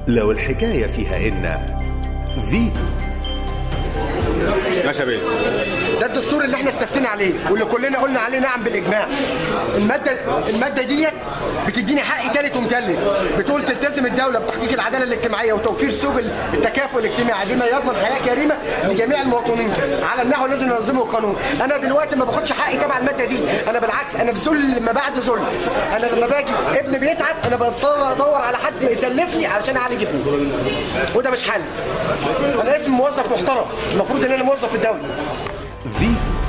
لو الحكاية فيها إن فيتو ماشي يا بيه ده الدستور اللي احنا استفتينا عليه واللي كلنا قلنا عليه نعم بالاجماع الماده الماده ديت بتديني حقي ثالث ومثلث بتقول تلتزم الدوله بتحقيق العداله الاجتماعيه وتوفير سبل التكافؤ الاجتماعي بما يضمن حياه كريمه لجميع المواطنين على النحو الذي ينظمه القانون انا دلوقتي ما باخدش حقي تبع الماده دي انا بالعكس انا في ذل ما بعد ذل انا لما باجي ابني بيتعب انا بضطر ادور على حد يسلفني علشان اعالج ابني وده مش حل انا اسمي موظف محترم المفروض ان انا موظف في الدوله فيتو